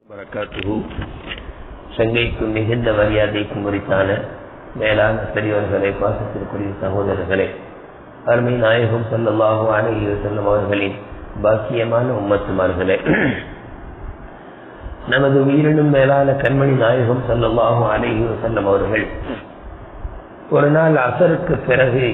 வரக்காத்துகு சங்கைக்கும் மிகுந்த மரியாதைக்கும் உரித்தான மேலான பெரியவர்களே பாசத்திற்குரிய சகோதரர்களே அருமை நாயகம் ஸல்லல்லாஹு அலைஹி வஸல்லம் அவர்களின் பாக்கியமான உம்மத்துமார்களே நமது உயிரினும் மேலான கண்மணி நாயகம் ஸல்லல்லாஹு அலைஹி வஸல்லம் அவர்கள் ஒரு நாள் அசருக்கு பிறகு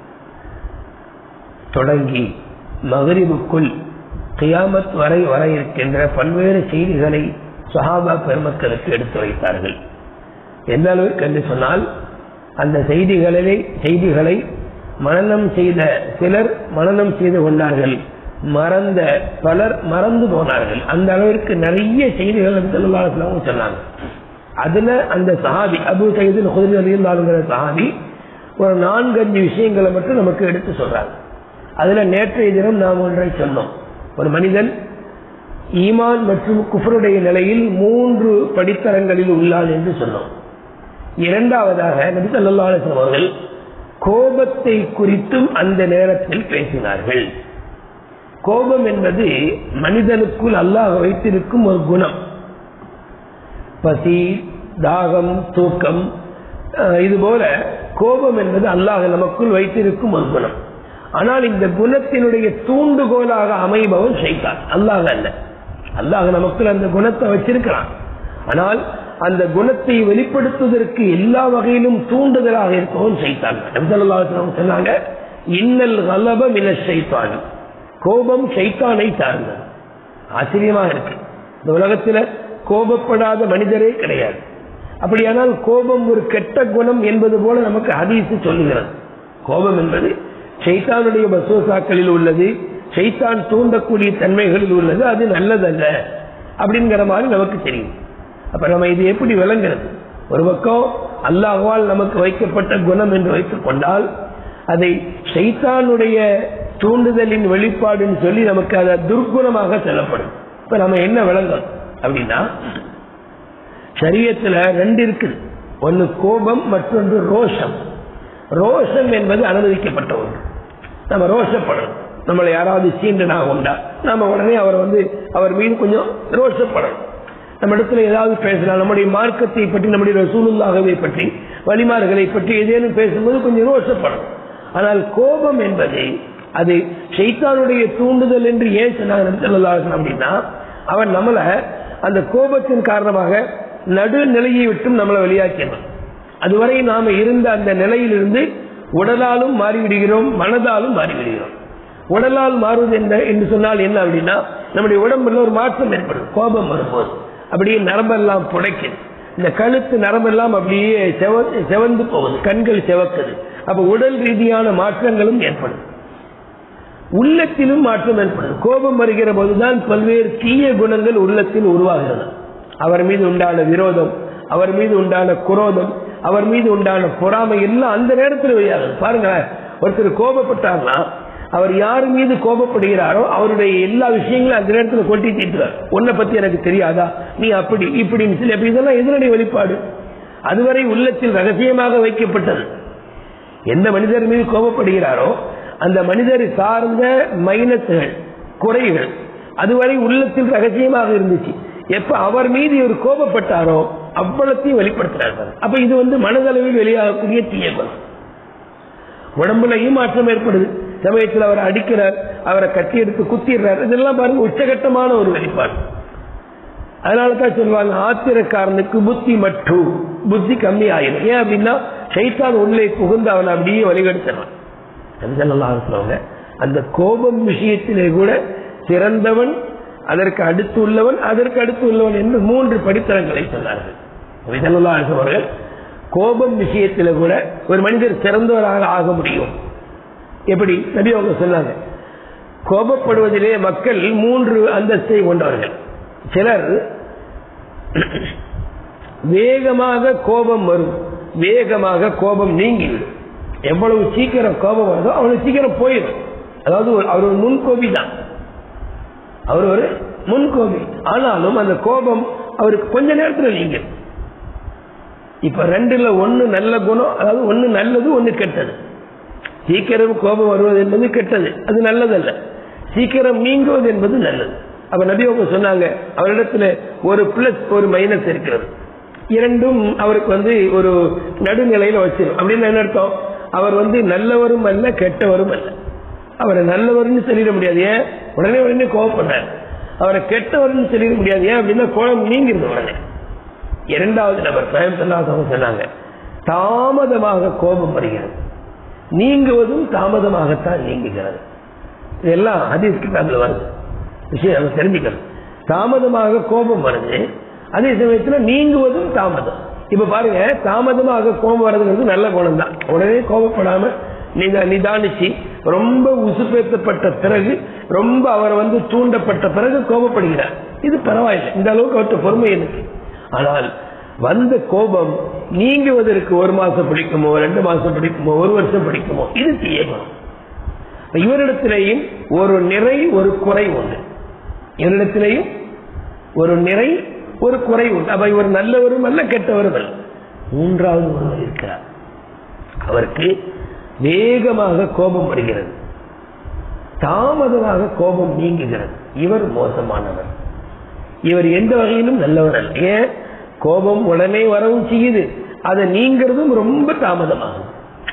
தொடங்கி மகரிபுக்குள் கியாமத் வரை வர இருக்கின்ற பல்வேறு செய்திகளை சஹாபா பெருமக்களுக்கு எடுத்து வைத்தார்கள் எந்த அளவுக்கு என்று சொன்னால் அந்த செய்திகளிலே செய்திகளை மனநம் செய்த சிலர் மனநம் செய்து கொண்டார்கள் மறந்த பலர் மறந்து போனார்கள் அந்த அளவிற்கு நிறைய செய்திகள் செல்லுல்லாங்க சொன்னாங்க அதுல அந்த சஹாபி அபு சைதில் குதிரை அறிந்தாலுங்கிற சஹாபி ஒரு நான்கு அஞ்சு விஷயங்களை மட்டும் நமக்கு எடுத்து சொல்றாங்க அதுல நேற்றைய தினம் நாம் ஒன்றை சொன்னோம் ஒரு மனிதன் ஈமான் மற்றும் குஃபருடைய நிலையில் மூன்று படித்தரங்களில் உள்ளான் என்று சொன்னோம் இரண்டாவதாக நபி ஸல்லல்லாஹு அலைஹி வஸல்லம் அவர்கள் கோபத்தை குறித்தும் அந்த நேரத்தில் பேசினார்கள் கோபம் என்பது மனிதனுக்குள் அல்லாஹ் வைத்திருக்கும் ஒரு குணம் பசி தாகம் தூக்கம் இது போல கோபம் என்பது அல்லாஹ் நமக்குள் வைத்திருக்கும் ஒரு குணம் ஆனால் இந்த குணத்தினுடைய தூண்டுகோலாக அமைபவன் சைத்தான் அல்லாஹ் அல்ல அல்லாஹ் நமக்குள் அந்த குணத்தை வச்சிருக்கிறான் ஆனால் அந்த குணத்தை வெளிப்படுத்துவதற்கு எல்லா வகையிலும் தூண்டுதலாக இருப்பவன் சைத்தான் சொன்னாங்க இன்னல் கலப மின சைத்தான் கோபம் சைத்தானை சார்ந்தது ஆச்சரியமா இருக்கு இந்த உலகத்துல கோபப்படாத மனிதரே கிடையாது அப்படியானால் கோபம் ஒரு கெட்ட குணம் என்பது போல நமக்கு ஹதீசு சொல்லுகிறது கோபம் என்பது சைத்தானுடைய பசோசாக்களில் உள்ளது சைத்தான் தூண்டக்கூடிய தன்மைகளில் உள்ளது அது நல்லதல்ல அப்படிங்கிற மாதிரி நமக்கு தெரியும் அப்ப நம்ம இது எப்படி விளங்குறது ஒரு பக்கம் அல்லாஹ்வால் நமக்கு வைக்கப்பட்ட குணம் என்று வைத்துக் கொண்டால் அதை சைத்தானுடைய தூண்டுதலின் வெளிப்பாடுன்னு சொல்லி நமக்கு அதை துர்குணமாக சொல்லப்படும் இப்ப நம்ம என்ன விளங்கும் அப்படின்னா சரியத்துல ரெண்டு இருக்குது ஒன்னு கோபம் மற்றொன்று ரோஷம் ரோஷம் என்பது அனுமதிக்கப்பட்ட ஒன்று நம்ம ரோஷப்படணும் நம்மளை யாராவது சீண்டனா உண்டா நம்ம உடனே அவர் வந்து அவர் மீது கொஞ்சம் ரோஷப்படணும் நம்ம இடத்துல ஏதாவது பேசலாம் நம்முடைய மார்க்கத்தை பற்றி நம்முடைய சூழ்நிலாகவை பற்றி வழிமார்களை பற்றி ஏதேனும் பேசும்போது கொஞ்சம் ரோஷப்படணும் ஆனால் கோபம் என்பது அது சைத்தானுடைய தூண்டுதல் என்று ஏன் சொன்னாங்க அப்படின்னா அவன் நம்மள அந்த கோபத்தின் காரணமாக நடுநிலையை விட்டும் நம்மளை வெளியாக்கினான் அதுவரை நாம இருந்த அந்த நிலையிலிருந்து உடலாலும் மாறிவிடுகிறோம் மனதாலும் மாறிவிடுகிறோம் உடலால் மாறுவது என்ன என்று சொன்னால் என்ன அப்படின்னா நம்முடைய உடம்புல ஒரு மாற்றம் ஏற்படும் கோபம் வரும்போது அப்படியே நரம்பெல்லாம் புடைக்குது இந்த கழுத்து நரம்பெல்லாம் அப்படியே செவந்து போகுது கண்கள் செவக்குது அப்ப உடல் ரீதியான மாற்றங்களும் ஏற்படும் உள்ளத்திலும் மாற்றம் ஏற்படும் கோபம் வருகிற போதுதான் பல்வேறு தீய குணங்கள் உள்ளத்தில் உருவாகிறது அவர் மீது உண்டான விரோதம் அவர் மீது உண்டான குரோதம் அவர் மீது உண்டான பொறாமை எல்லாம் அந்த நேரத்தில் வெளியாகுது பாருங்க ஒருத்தர் கோபப்பட்டார்னா அவர் யார் மீது கோபப்படுகிறாரோ அவருடைய எல்லா விஷயங்களும் அந்த நேரத்தில் கொட்டி தீட்டுறார் உன்னை பத்தி எனக்கு தெரியாதா நீ அப்படி இப்படின்னு சொல்லி அப்படி இதெல்லாம் எதனுடைய வெளிப்பாடு அதுவரை உள்ளத்தில் ரகசியமாக வைக்கப்பட்டது எந்த மனிதர் மீது கோபப்படுகிறாரோ அந்த மனிதர் சார்ந்த மைனஸ்கள் குறைகள் அதுவரை உள்ளத்தில் ரகசியமாக இருந்துச்சு எப்ப அவர் மீது இவர் கோபப்பட்டாரோ அவ்வளத்தையும் வெளிப்படுத்துறாரு அப்ப இது வந்து மனதளவில் வெளியாகக்கூடிய தீய குணம் உடம்புலையும் மாற்றம் ஏற்படுது சமயத்தில் அவர் அடிக்கிறார் அவரை கட்டி எடுத்து குத்திடுறார் இதெல்லாம் பாருங்க உச்சகட்டமான ஒரு வெளிப்பாடு அதனால தான் சொல்லுவாங்க ஆத்திரக்காரனுக்கு புத்தி மட்டும் புத்தி கம்மி ஆயிடும் ஏன் அப்படின்னா சைத்தான் உள்ளே புகுந்து அவனை அப்படியே வழிகெடுத்துறான் சொல்லுவாங்க அந்த கோபம் விஷயத்திலே கூட சிறந்தவன் அதற்கு அடுத்து உள்ளவன் அதற்கு அடுத்து உள்ளவன் என்று மூன்று படித்தரங்களை சொன்னார்கள் அவர்கள் கோபம் விஷயத்தில் கூட ஒரு மனிதர் சிறந்தவராக ஆக முடியும் எப்படி நபி அவங்க சொன்னாங்க கோபப்படுவதிலே மக்கள் மூன்று அந்தஸ்தை கொண்டவர்கள் சிலர் வேகமாக கோபம் வரும் வேகமாக கோபம் நீங்கிவிடும் எவ்வளவு சீக்கிரம் கோபம் வருதோ அவ்வளவு சீக்கிரம் போயிடும் அதாவது அவர் ஒரு முன்கோபி தான் அவர் ஒரு முன்கோபி ஆனாலும் அந்த கோபம் அவருக்கு கொஞ்ச நேரத்தில் நீங்க இப்ப ரெண்டுல ஒன்னு நல்ல குணம் அதாவது ஒன்னு நல்லது ஒன்னு கெட்டது சீக்கிரம் கோபம் வருவது என்பது கெட்டது அது நல்லதல்ல சீக்கிரம் நீங்குவது என்பது நல்லது அப்ப நபி அவங்க சொன்னாங்க அவரிடத்துல ஒரு பிளஸ் ஒரு மைனஸ் இருக்கிறது இரண்டும் அவருக்கு வந்து ஒரு நடுநிலையில வச்சிடும் அப்படின்னு என்ன அர்த்தம் அவர் வந்து நல்லவரும் அல்ல கெட்டவரும் அல்ல அவரை நல்லவர்னு சொல்லிட முடியாது ஏன் உடனே உடனே கோவப்படுறாரு அவரை கெட்டவர்னு சொல்லிட முடியாது ஏன் அப்படின்னா கோபம் நீங்கிருது உடனே இரண்டாவது நபர் பயன் சொன்னாங்க தாமதமாக கோபம் வருகிறது நீங்குவதும் தாமதமாகத்தான் நீங்குகிறது இதெல்லாம் ஹதீஸ் கிட்டாப்ல வருது விஷயம் நம்ம தெரிஞ்சுக்கணும் தாமதமாக கோபம் வருது அதே சமயத்துல நீங்குவதும் தாமதம் இப்ப பாருங்க தாமதமாக கோபம் வர்றதுங்கிறது நல்ல குணம் தான் உடனே கோபப்படாம நீங்க நிதானிச்சு ரொம்ப உசுப்பேற்றப்பட்ட பிறகு ரொம்ப அவர் வந்து தூண்டப்பட்ட பிறகு கோபப்படுகிறார் இது பரவாயில்லை இந்த அளவுக்கு அவர்கிட்ட பொறுமை இருக்கு ஆனால் வந்த கோபம் நீங்குவதற்கு ஒரு மாசம் பிடிக்குமோ ரெண்டு மாசம் பிடிக்குமோ ஒரு வருஷம் பிடிக்குமோ இது தீயகுணம் இவரிடத்திலேயும் ஒரு நிறை ஒரு குறை உண்டு இவரிடத்திலேயும் ஒரு நிறை ஒரு குறை உண்டு அப்ப இவர் நல்லவரும் அல்ல கெட்டவரும் அல்ல மூன்றாவது ஒருவர் இருக்கிறார் அவருக்கு வேகமாக கோபம் வருகிறது தாமதமாக கோபம் நீங்குகிறது இவர் மோசமானவர் இவர் எந்த வகையிலும் நல்லவர் அல்ல ஏன் கோபம் உடனே வரவும் செய்யுது அதை நீங்கிறதும் ரொம்ப தாமதமாகும்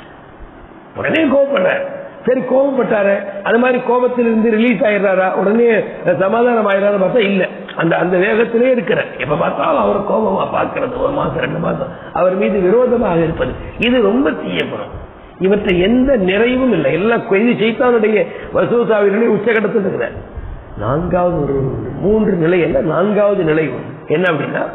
உடனே கோபப்படுறார் சரி கோபப்பட்டாரு அது மாதிரி கோபத்தில் இருந்து ரிலீஸ் ஆயிடுறாரா உடனே சமாதானம் ஆயிடுறாரு பார்த்தா இல்ல அந்த அந்த வேகத்திலே இருக்கிறார் எப்ப பார்த்தாலும் அவர் கோபமா பார்க்கிறது ஒரு மாசம் ரெண்டு மாசம் அவர் மீது விரோதமாக இருப்பது இது ரொம்ப தீயப்படும் இவற்றை எந்த நிறைவும் இல்லை எல்லாம் கொய்து செய்தானுடைய வசூசாவினுடைய உச்சகட்டத்தில் இருக்கிறார் நான்காவது ஒரு மூன்று நிலை அல்ல நான்காவது நிலை உண்டு. என்ன அப்படின்னா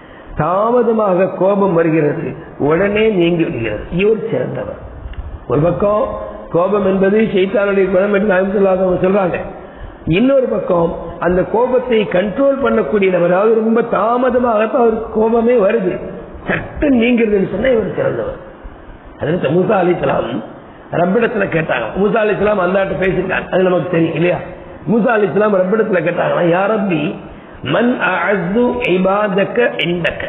தாமதமாக கோபம் வருகிறது உடனே நீங்கி விடுகிறது இவர் சிறந்தவர் ஒரு பக்கம் கோபம் என்பது சைத்தானுடைய குணம் என்று நாயகம் சொல்றாங்க இன்னொரு பக்கம் அந்த கோபத்தை கண்ட்ரோல் பண்ணக்கூடியவர் அதாவது ரொம்ப தாமதமாகத்தான் அவருக்கு கோபமே வருது சட்டு நீங்கிறதுன்னு சொன்னா இவர் சிறந்தவர் அதற்கு மூசா அலிஸ்லாம் ரப்பிடத்துல கேட்டாங்க மூசா அலிஸ்லாம் அல்லாட்ட பேசிட்டாங்க அது நமக்கு தெரியும் இல்லையா மூசா அலிஸ்லாம் ரப்பிடத்துல கேட்டாங்க யாரப்பி மன் அஅஸ்து இபாதக்க இந்தக்க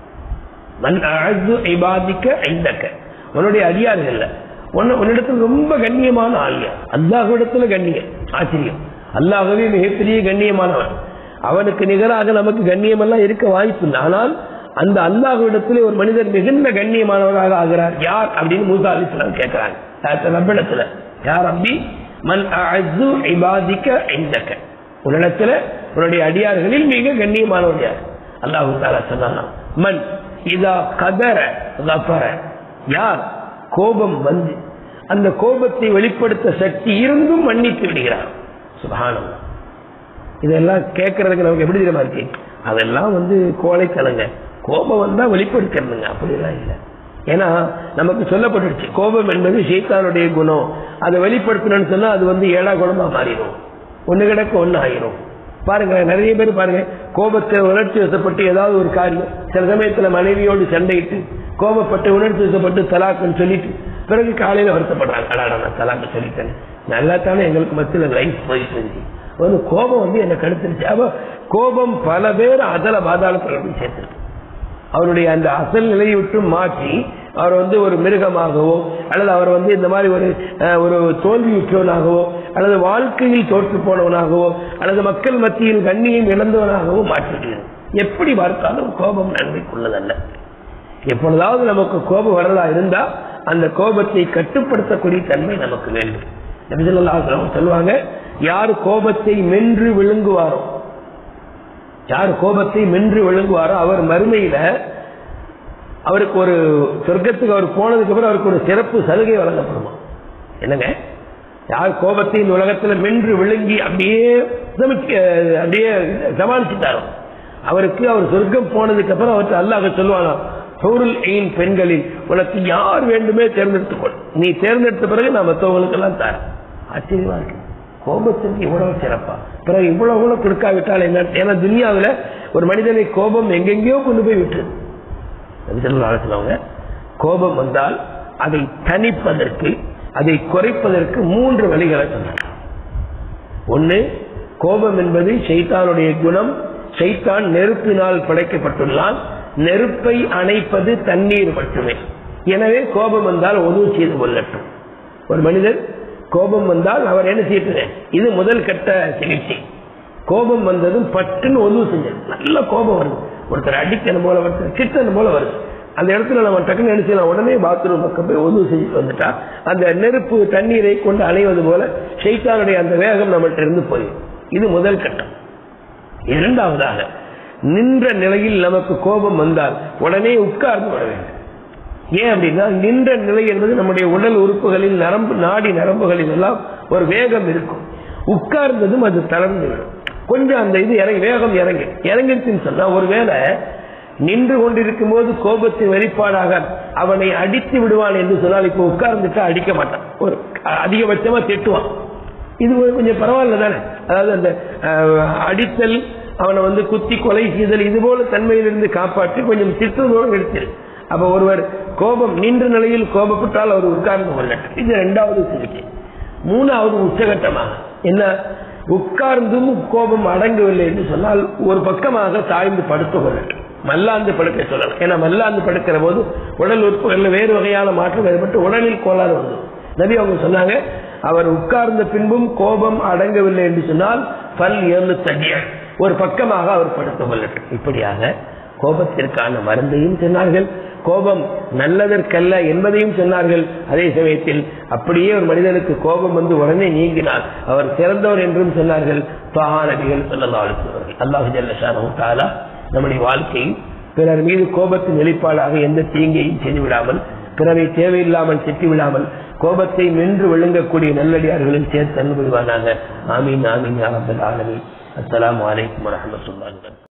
மன் அஅஸ்து இபாதிக்க இந்தக்க உன்னுடைய அடியார்கள்ல உன்ன உன்னிடத்தில் ரொம்ப கண்ணியமான ஆளியா அல்லாஹ்விடத்துல கண்ணியம் ஆச்சரியம் அல்லாஹவே மிகப்பெரிய கண்ணியமானவன் அவனுக்கு நிகராக நமக்கு கண்ணியம் எல்லாம் இருக்க வாய்ப்பு இல்லை ஆனால் அந்த அல்லாஹ்விடத்திலே ஒரு மனிதர் மிகுந்த கண்ணியமானவராக ஆகிறார் யார் அப்படின்னு மூசா அலிஸ்லாம் கேட்கிறாங்க ரப்பிடத்துல யார் அப்படி மன் அஅஸ்து இபாதிக்க இந்தக்க உன்னிடத்துல உன்னுடைய அடியார்களில் மிக கண்ணியமானவர் யார் அல்லாஹு தாலா சொன்னான் மண் இதா கதர கபர யார் கோபம் வந்து அந்த கோபத்தை வெளிப்படுத்த சக்தி இருந்தும் மன்னித்து விடுகிறார் சுபானம் இதெல்லாம் கேட்கறதுக்கு நமக்கு எப்படி தெரியுமா இருக்கு அதெல்லாம் வந்து கோழைத்தனங்க கோபம் வந்தா வெளிப்படுத்துறதுங்க அப்படிலாம் இல்லை ஏன்னா நமக்கு சொல்லப்பட்டுருச்சு கோபம் என்பது சைத்தானுடைய குணம் அதை வெளிப்படுத்தணும்னு சொன்னா அது வந்து ஏழா குணமா மாறிடும் ஒண்ணு கிடக்க ஒண்ணு ஆயிரும் பாருங்க நிறைய பேர் பாருங்க கோபத்தை உணர்ச்சி வசப்பட்டு ஏதாவது ஒரு காரியம் சில சமயத்துல மனைவியோடு சண்டையிட்டு கோபப்பட்டு உணர்ச்சி வசப்பட்டு தலாக்குன்னு சொல்லிட்டு பிறகு காலையில வருத்தப்படுறாங்க அடாடா நான் தலாக்கு சொல்லிட்டேன் நல்லா தானே எங்களுக்கு மத்தியில் லைஃப் போயிட்டு இருந்துச்சு வந்து கோபம் வந்து என்ன கடுத்துருச்சு அப்ப கோபம் பல பேர் அதல பாதாளத்தில் போய் சேர்த்துருக்கு அவருடைய அந்த அசல் நிலையை விட்டு மாற்றி அவர் வந்து ஒரு மிருகமாகவோ அல்லது அவர் வந்து இந்த மாதிரி ஒரு அஹ், ஒரு தோல்வியுற்றவனாகவோ அல்லது வாழ்க்கையில் தோற்று போனவனாகவோ அல்லது மக்கள் மத்தியில் கண்ணியம் இழந்தவனாகவோ மாற்றிடுகிறது எப்படி பார்த்தாலும் கோபம் நன்மைக்குள்ளதல்ல எப்பொழுதாவது நமக்கு கோபம் வரதா இருந்தா அந்த கோபத்தை கட்டுப்படுத்தக்கூடிய தன்மை நமக்கு வேண்டும் நபிசல்லாஹு அலைஹி வஸல்லம் சொல்லுவாங்க யார் கோபத்தை மென்று விழுங்குவாரோ யார் கோபத்தை மென்று விழுங்குவாரோ அவர் மறுமையில அவருக்கு ஒரு சொர்க்கத்துக்கு அவர் போனதுக்கு அப்புறம் அவருக்கு ஒரு சிறப்பு சலுகை வழங்கப்படுமா என்னங்க யார் கோபத்தை இந்த உலகத்துல மென்று விழுங்கி அப்படியே சமைக்க- அப்படியே சமாளிச்சுட்டாரோ அவருக்கு அவர் சொர்க்கம் போனதுக்கு அப்புறம் அவருக்கு அல்லாஹ் சொல்லுவாங்க சௌருல் எயின் பெண்களில் உனக்கு யார் வேண்டுமே தேர்ந்தெடுத்துக்கொள் நீ தேர்ந்தெடுத்த பிறகு நான் மற்றவங்களுக்கு எல்லாம் தரேன் ஆச்சரியமா இருக்கு கோபத்துக்கு இவ்வளவு சிறப்பா பிறகு இவ்வளவு கூட கொடுக்காவிட்டால் என்ன ஏன்னா துனியாவில் ஒரு மனிதனை கோபம் எங்கெங்கேயோ கொண்டு போய் விட்டுருது சொல்லுவாங்க கோபம் வந்தால் அதை தணிப்பதற்கு அதை குறைப்பதற்கு மூன்று வழிகளை சொன்னாங்க ஒண்ணு கோபம் என்பது சைத்தானுடைய குணம் சைத்தான் நெருப்பினால் படைக்கப்பட்டுள்ளான் நெருப்பை அணைப்பது தண்ணீர் மட்டுமே எனவே கோபம் வந்தால் உதவு செய்து கொள்ளட்டும் ஒரு மனிதர் கோபம் வந்தால் அவர் என்ன செய்யட்டும் இது முதல் கட்ட சிகிச்சை கோபம் வந்ததும் பட்டுன்னு ஒன்று செஞ்சது நல்ல கோபம் வருது ஒருத்தர் அடிக்கணும் போல ஒருத்தர் கிட்டணும் போல வருது அந்த இடத்துல நம்ம டக்குன்னு நினைச்சலாம் உடனே பாத்ரூம் பக்கம் போய் ஒன்று செஞ்சுட்டு வந்துட்டா அந்த நெருப்பு தண்ணீரை கொண்டு அணைவது போல ஷைத்தானுடைய அந்த வேகம் நம்மகிட்ட இருந்து போயிடும் இது முதல் கட்டம் இரண்டாவதாக நின்ற நிலையில் நமக்கு கோபம் வந்தால் உடனே உட்கார்ந்து விட வேண்டும் ஏன் அப்படின்னா நின்ற நிலை என்பது நம்முடைய உடல் உறுப்புகளில் நரம்பு நாடி நரம்புகளில் எல்லாம் ஒரு வேகம் இருக்கும் உட்கார்ந்ததும் அது தளர்ந்து விடும் கொஞ்சம் அந்த இது இறங்கி வேகம் இறங்கி இறங்கிடுச்சுன்னு சொன்னா ஒருவேளை நின்று கொண்டிருக்கும் போது கோபத்தின் வெளிப்பாடாக அவனை அடித்து விடுவான் என்று சொன்னால் இப்ப உட்கார்ந்துட்டா அடிக்க மாட்டான் ஒரு அதிகபட்சமா திட்டுவான் இது ஒரு கொஞ்சம் பரவாயில்ல தானே அதாவது அந்த அஹ், அடித்தல் அவனை வந்து குத்தி கொலை செய்தல் இது போல தன்மையிலிருந்து காப்பாற்றி கொஞ்சம் திட்டுவதோடு நிறுத்திடு அப்ப ஒருவர் கோபம் நின்ற நிலையில் கோபப்பட்டால் அவர் உட்கார்ந்து கொள்ளட்டும் இது இரண்டாவது சிகிச்சை மூணாவது உச்சகட்டமாக என்ன உட்கார்ந்தும் கோபம் அடங்கவில்லை என்று சொன்னால் ஒரு பக்கமாக சாய்ந்து படுத்துக் கொள்ளட்டும் மல்லாந்து படுக்க சொல்லலாம் ஏன்னா மல்லாந்து படுக்கிற போது உடல் உறுப்புகளில் வேறு வகையான மாற்றம் ஏற்பட்டு உடலில் கோளாறு வந்தது நபி அவங்க சொன்னாங்க அவர் உட்கார்ந்த பின்பும் கோபம் அடங்கவில்லை என்று சொன்னால் பல் ஏழு தடிய ஒரு பக்கமாக அவர் படுத்துக் கொள்ளட்டும் இப்படியாக கோபத்திற்கான மருந்தையும் சொன்னார்கள் கோபம் நல்லதற்கல்ல என்பதையும் சொன்னார்கள் அதே சமயத்தில் அப்படியே ஒரு மனிதனுக்கு கோபம் வந்து உடனே நீங்கினார் அவர் சிறந்தவர் என்றும் சொன்னார்கள் பஹா நபிகள் சொல்லலாம் அழுத்துவார்கள் அல்லாஹு ஜல்லஷானு தாலா நம்முடைய வாழ்க்கையில் பிறர் மீது கோபத்தின் வெளிப்பாடாக எந்த தீங்கையும் செய்து விடாமல் பிறரை தேவையில்லாமல் திட்டி விடாமல் கோபத்தை மென்று விழுங்கக்கூடிய நல்லடியார்களில் சேர்த்து அன்புவானாக ஆமீன் ஆமீன் ஆரம்பல் ஆலமீன் அஸ்ஸலாமு அலைக்கும் வரஹ்மத்துல்லாஹி வபரகாத்துஹு